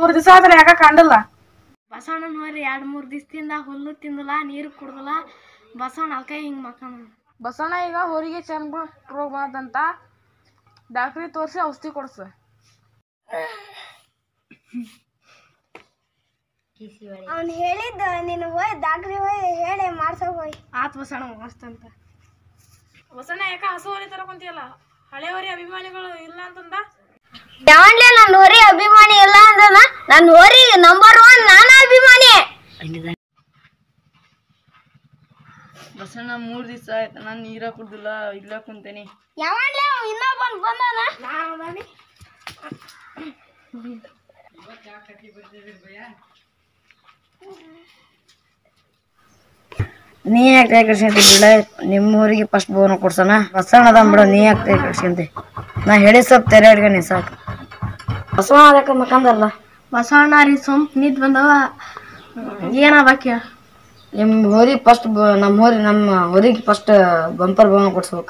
ಮೂರ್ ದಿವಸ ಆದ್ರೆ ಯಾಕ ಕಂಡಲ್ಲ ಬಸವಣ್ಣನ ಹೋರಿ ಎರಡು ಮೂರು ದಿವಸದಿಂದ ಹುಲ್ಲು ತಿಂದಲ್ಲ ನೀರು ಕುಡ್ದಲ್ಲ ಬಸವಣ್ಣ ಅಲ್ಕೈ ಹಿಂಗೆ ಮಕ್ಕಳ ಬಸಣ್ಣ ಈಗ ಹೊರಿಗೆ ಚಂದ ರೋಗ ಬಂದಂತ ಡಾಕ್ಟ್ರಿಗೆ ತೋರಿಸಿ ಔಷಧಿ ಕೊಡ್ಸ ಅವ್ನು ಹೇಳಿದ್ದ ನೀನು ಹೋಯ್ ಡಾಕ್ಟ್ರಿ ಹೋಯ್ ಹೇಳಿ ಮಾಡ್ಸೋ ಹೋಯ್ ಆತ್ ಬಸವಣ್ಣ ಮಸ್ತ್ ಅಂತ ಬಸಣ್ಣ ಯಾಕ ಹಸು ಹೊರಿ ತರಕೊಂತಿಯಲ್ಲ ಹಳೆ ಹೊರಿ ಅಭಿಮಾನಿಗಳು ಇಲ್ಲ ಅಂತಂದ ಯಾವನ್ಲೇ ನನ್ನ ಹೋರಿ ಅಭಿಮಾನಿ ಇಲ್ಲ ಅಂದನ ನನ್ನ ಹೋರಿ ನಂಬರ್ ಒನ್ ನಾನ ಅಭಿಮಾನಿ ಬಸಣ್ಣ ಮೂರ್ ದಿವಸ ಆಯ್ತು ನಾನು ನೀರ ಕುಡ್ದಿಲ್ಲ ಇಲ್ಲ ಕುಂತೇನಿ ಯಾವನ್ಲೇ ಇನ್ನೊಬ್ಬನ್ ಬಂದಾನ ನಾನು ನೀ ಯಾಕೆ ಕೈ ಕಡ್ಸ್ಕೊಂತಿ ಬಿಡ ನಿಮ್ಮ ಊರಿಗೆ ಫಸ್ಟ್ ಬೋನ ಕೊಡ್ಸಣ ಬಸವಣ್ಣ ಅದ ಬಿಡ ನೀ ಯಾಕೆ ಕೈ ಕಡ್ಸ್ಕೊಂತಿ ನಾ ಹೇಳಿ ಸ್ವಲ್ಪ ತೆರೆ ಹಿಡ್ಕೊಂಡು ಸಾಕು ಬಸವಣ್ಣ ಅದಕ್ಕೆ ಮಕ್ಕಂದಲ್ಲ ಬಸವಣ್ಣ ರೀ ಸೊಂಪ್ ನಿಂತ್ ಬಂದವ ಏನಾಗ್ಬೇಕ ನಿಮ್ಮ ಊರಿಗೆ ಫಸ್ಟ್ ನಮ್ಮ ಊರಿ ನಮ್ಮ ಊರಿಗೆ ಫಸ್ಟ್ ಬಂಪರ್ ಬೋನ ಕೊಡ್ಸ್ಬೇಕು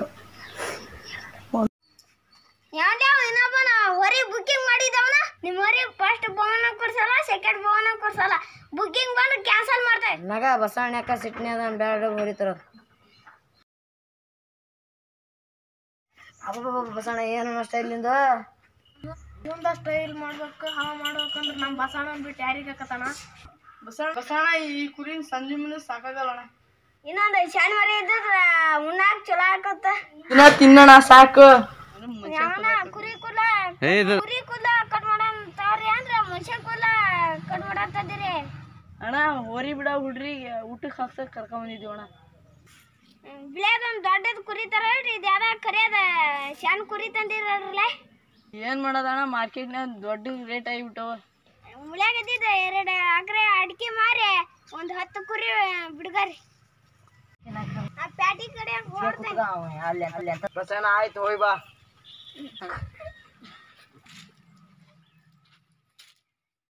ಯಾವ್ಯಾವ ಇನ್ನೊಬ್ಬನ ಹೊರಿ ಬುಕ್ಕಿಂಗ್ ಮಾಡಿದವನ ನಿಮ್ಮ ಹೊರಿ ಫಸ್ಟ್ ಭವನ ಕೊಡ್ಸಲ್ಲ ಸೆಕೆಂಡ್ ಭವನ ಕೊಡ್ಸಲ್ಲ ಬುಕ್ಕಿಂಗ್ ಬಂದು ಕ್ಯಾನ್ಸಲ್ ಮಾಡ್ತಾರೆ ಮಗ ಬಸವಣ್ಣ ಯಾಕ ಸಿಟ್ನಿ ಅದ ಬ್ಯಾಡ ಹೊರಿತಾರ ಅಬ್ಬಬ್ಬ ಬಸವಣ್ಣ ಏನು ನಷ್ಟ ಇಲ್ಲಿಂದ ಮುಂದ ಸ್ಟೈಲ್ ಮಾಡ್ಬೇಕು ಹಾವ ಮಾಡ್ಬೇಕಂದ್ರೆ ನಮ್ಮ ಬಸವಣ್ಣ ಬಿಟ್ಟು ಯಾರಿಗೆ ಹಾಕತಾನ ಬಸಣ್ಣ ಬಸಣ್ಣ ಈ ಕುರಿನ ಸಂಜೆ ಮುಂದೆ ಸಾಕಾಗಲ್ಲಣ್ಣ ಇನ್ನೊಂದು ಶಾನ್ ಮರಿ ಇದ್ದಿದ್ರ ಉಣ್ಣಾಕ್ ಚಲೋ ಆಕತ್ತ ದಿನ ತಿನ್ನೋಣ ಸಾಕು ಯಾವನ ಕುರಿ ಕೂದಲ ಕುರಿ ಕೂದಲ ಕಟ್ ಮಾಡಂತವ್ರಿ ಅಂದ್ರ ಮನುಷ್ಯ ಕೂದಲ ಕಟ್ ಮಾಡಂತದಿರಿ ಅಣ್ಣ ಹೋರಿ ಬಿಡ ಹುಡ್ರಿಗೆ ಊಟಕ್ಕೆ ಹಾಕ್ಸಕ್ ಕರ್ಕೊಂಡ್ ಬಂದಿದ್ದೀವಿ ಅಣ್ಣ ಬಿಳಿಯದೊಂದು ದೊಡ್ಡದು ಕುರಿ ತರ ಹೇಳ್ರಿ ಇದು ಯಾರ ಕರಿಯದ ಶಾನ್ ಕುರಿ ತಂದಿರಲ್ಲ ಏನ್ ಮಾಡೋದಣ್ಣ ಮಾರ್ಕೆಟ್ನಾಗ ದೊಡ್ಡ ರೇಟ್ ಆಗಿಬಿಟ್ಟವ ಮುಳ್ಯಾಗದಿದ್ದ ಎರಡು ಅಕ್ರೆ ಅಡಿಕೆ ಮಾರಿ ಒಂದು ಹತ್ತು ಕುರಿ ಬಿಡ್ಗಾರಿ ಆ ಪ್ಯಾಟಿ ಕಡೆ ಹೋಗ್ತೇನೆ ಅಲ್ಲಿ ಅಲ್ಲಿ ಅಂತ ಬಸಣ್ಣ ಆಯ್ತು ಹೋಯ್ ಬಾ